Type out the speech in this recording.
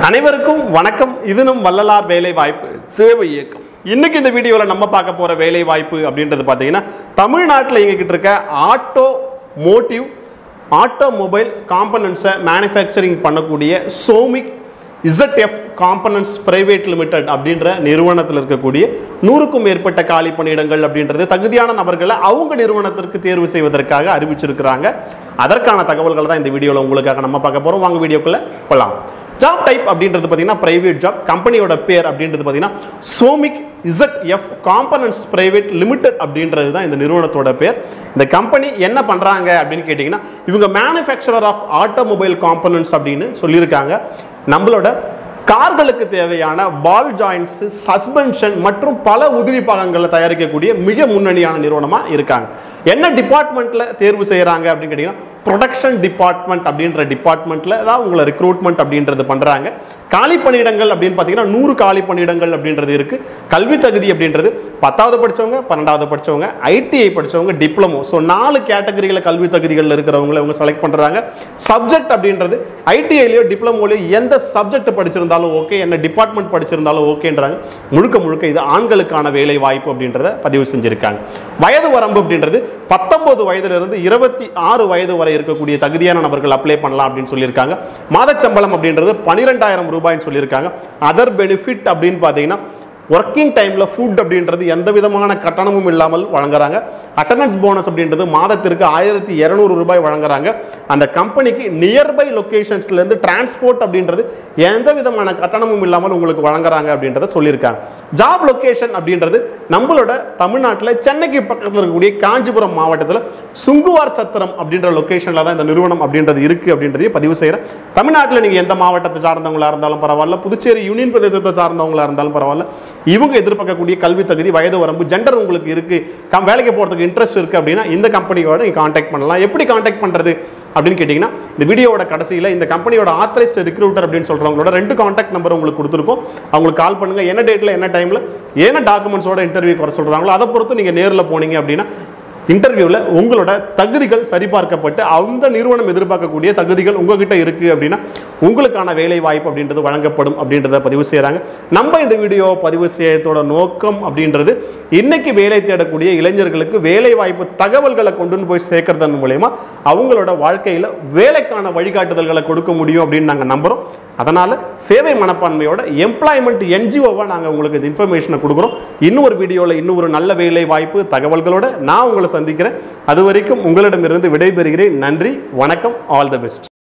அனைவருக்கும் வணக்கம் இது நம் வள்ளலார் வேலை வாய்ப்பு சேவை இயக்கம் இன்னைக்கு இந்த வீடியோவில் நம்ம பார்க்க போற வேலை வாய்ப்பு அப்படின்றது பார்த்தீங்கன்னா தமிழ்நாட்டில் இயங்கிக்கிட்டு இருக்க ஆட்டோ மோட்டிவ் ஆட்டோமொபைல் காம்பனன்ட்ஸை மேனுஃபேக்சரிங் பண்ணக்கூடிய Somic ZF components private limited அப்படின்ற நிறுவனத்தில் இருக்கக்கூடிய நூறுக்கும் மேற்பட்ட காலி பணியிடங்கள் அப்படின்றது தகுதியான நபர்களை அவங்க நிறுவனத்திற்கு தேர்வு செய்வதற்காக அறிவிச்சிருக்கிறாங்க அதற்கான தகவல்கள் தான் இந்த வீடியோவில் உங்களுக்காக நம்ம பார்க்க போகிறோம் வாங்க வீடியோக்குள்ளே போகலாம் ஜாப் டைப் அப்படின்றது பார்த்தீங்கன்னா பிரைவேட் ஜாப் கம்பெனியோட பேர் அப்படின்றது பார்த்தீங்கன்னா Somic Z F components private limited அப்படின்றது தான் இந்த நிறுவனத்தோட பேர் இந்த கம்பெனி என்ன பண்ணுறாங்க அப்படின்னு கேட்டிங்கன்னா இவங்க மேனுஃபேக்சரர் ஆஃப் ஆட்டோமொபைல் காம்பனன்ட்ஸ் அப்படின்னு சொல்லியிருக்காங்க நம்மளோட கார்களுக்கு தேவையான பால் ஜாயின்ஸ் சஸ்பென்ஷன் மற்றும் பல உதிரி பாகங்களை தயாரிக்கக்கூடிய மிக முன்னணியான நிறுவனமாக இருக்காங்க என்ன டிபார்ட்மெண்ட்டில் தேர்வு செய்கிறாங்க அப்படின்னு கேட்டிங்கன்னா ப்ரொடக்ஷன் டிபார்ட்மெண்ட் அப்படின்ற டிபார்ட்மெண்ட்டில் தான் உங்களை ரெக்ரூட்மெண்ட் அப்படின்றது பண்ணுறாங்க காலி பணியிடங்கள் அப்படின்னு பார்த்தீங்கன்னா நூறு காலி பணியிடங்கள் அப்படின்றது இருக்குது கல்வி தகுதி அப்படின்றது பத்தாவது படித்தவங்க பன்னெண்டாவது படித்தவங்க ஐடிஐ படித்தவங்க டிப்ளமோ ஸோ நாலு கேட்டகரியில் கல்வி தகுதிகளில் இருக்கிறவங்களை இவங்க செலக்ட் பண்ணுறாங்க சப்ஜெக்ட் அப்படின்றது ஐடிஐலையோ டிப்ளமோலையோ எந்த சப்ஜெக்ட் படிச்சிருந்தாலும் ஓகே என்ன டிபார்ட்மெண்ட் படிச்சிருந்தாலும் ஓகேன்றாங்க முழுக்க முழுக்க இது ஆண்களுக்கான வேலை வாய்ப்பு அப்படின்றத பதிவு செஞ்சுருக்காங்க வயது வரம்பு அப்படின்றது பத்தொன்பது வயதிலிருந்து இருபத்தி ஆறு வயது வரை இருக்கக்கூடிய தகுதியான நபர்கள் அப்ளை பண்ணலாம் அப்படின்னு சொல்லியிருக்காங்க மாதச்சம்பளம் அப்படின்றது பன்னிரெண்டாயிரம் ரூபாய்ன்னு சொல்லியிருக்காங்க அதர் பெனிஃபிட் அப்படின்னு பார்த்தீங்கன்னா ஒர்க்கிங் டைமில் ஃபுட் அப்படின்றது எந்த விதமான கட்டணமும் இல்லாமல் வழங்குறாங்க அட்டண்டன்ஸ் போனஸ் அப்படின்றது மாதத்திற்கு ஆயிரத்தி இரநூறு ரூபாய் வழங்குறாங்க அந்த கம்பெனிக்கு நியர்பை லொக்கேஷன்ஸ்லேருந்து டிரான்ஸ்போர்ட் அப்படின்றது எந்த விதமான கட்டணமும் இல்லாமல் உங்களுக்கு வழங்குறாங்க அப்படின்றத சொல்லியிருக்காங்க ஜாப் லொக்கேஷன் அப்படின்றது நம்மளோட தமிழ்நாட்டில் சென்னைக்கு பக்கத்தில் இருக்கக்கூடிய காஞ்சிபுரம் மாவட்டத்தில் சுங்குவார் சத்திரம் அப்படின்ற லொக்கேஷனில் தான் இந்த நிறுவனம் அப்படின்றது இருக்குது அப்படின்றதையும் பதிவு செய்கிறேன் தமிழ்நாட்டில் நீங்கள் எந்த மாவட்டத்தை சார்ந்தவங்களா இருந்தாலும் பரவாயில்ல புதுச்சேரி யூனியன் பிரதேசத்தை சார்ந்தவங்களா இருந்தாலும் பரவாயில்ல இவங்க எதிர்பார்க்கக்கூடிய கல்வி தகுதி வயது வரம்பு ஜெண்டர் உங்களுக்கு இருக்கு கம் வேலைக்கு போகிறதுக்கு இன்ட்ரெஸ்ட் இருக்கு அப்படின்னா இந்த கம்பெனியோட நீங்கள் காண்டாக்ட் பண்ணலாம் எப்படி காண்டாக்ட் பண்ணுறது அப்படின்னு கேட்டிங்கன்னா இந்த வீடியோவோட கடைசியில் இந்த கம்பெனியோட ஆத்தரைஸ்ட் ரிக்ரூட்டர் அப்படின்னு சொல்கிறவங்களோட ரெண்டு காண்டாக்ட் நம்பர் உங்களுக்கு கொடுத்துருக்கோம் அவங்களுக்கு கால் பண்ணுங்கள் என்ன டேட்டில் என்ன டைமில் என்ன டாக்குமெண்ட்ஸோட இன்டர்வியூ வர சொல்கிறாங்களோ அதை பொறுத்து நீங்கள் நேரில் போனீங்க அப்படின்னா இன்டர்வியூவில் உங்களோட தகுதிகள் சரிபார்க்கப்பட்டு அந்த நிறுவனம் எதிர்பார்க்கக்கூடிய தகுதிகள் உங்ககிட்ட இருக்குது அப்படின்னா உங்களுக்கான வேலை வாய்ப்பு அப்படின்றது வழங்கப்படும் அப்படின்றத பதிவு செய்கிறாங்க நம்ம இந்த வீடியோ பதிவு செய்யறதோட நோக்கம் அப்படின்றது இன்னைக்கு வேலை தேடக்கூடிய இளைஞர்களுக்கு வேலை வாய்ப்பு தகவல்களை கொண்டு போய் சேர்க்கறதன் மூலயமா அவங்களோட வாழ்க்கையில் வேலைக்கான வழிகாட்டுதல்களை கொடுக்க முடியும் அப்படின்னு நாங்கள் நம்புகிறோம் அதனால் சேவை மனப்பான்மையோட எம்ப்ளாய்மெண்ட் என்ஜிஓவை நாங்கள் உங்களுக்கு இந்த இன்ஃபர்மேஷனை கொடுக்குறோம் இன்னும் ஒரு வீடியோவில் இன்னும் ஒரு நல்ல வேலை வாய்ப்பு தகவல்களோட நான் உங்களை சந்திக்கிறேன் அது வரைக்கும் உங்களிடமிருந்து விடைபெறுகிறேன் நன்றி வணக்கம் ஆல் தி பெஸ்ட்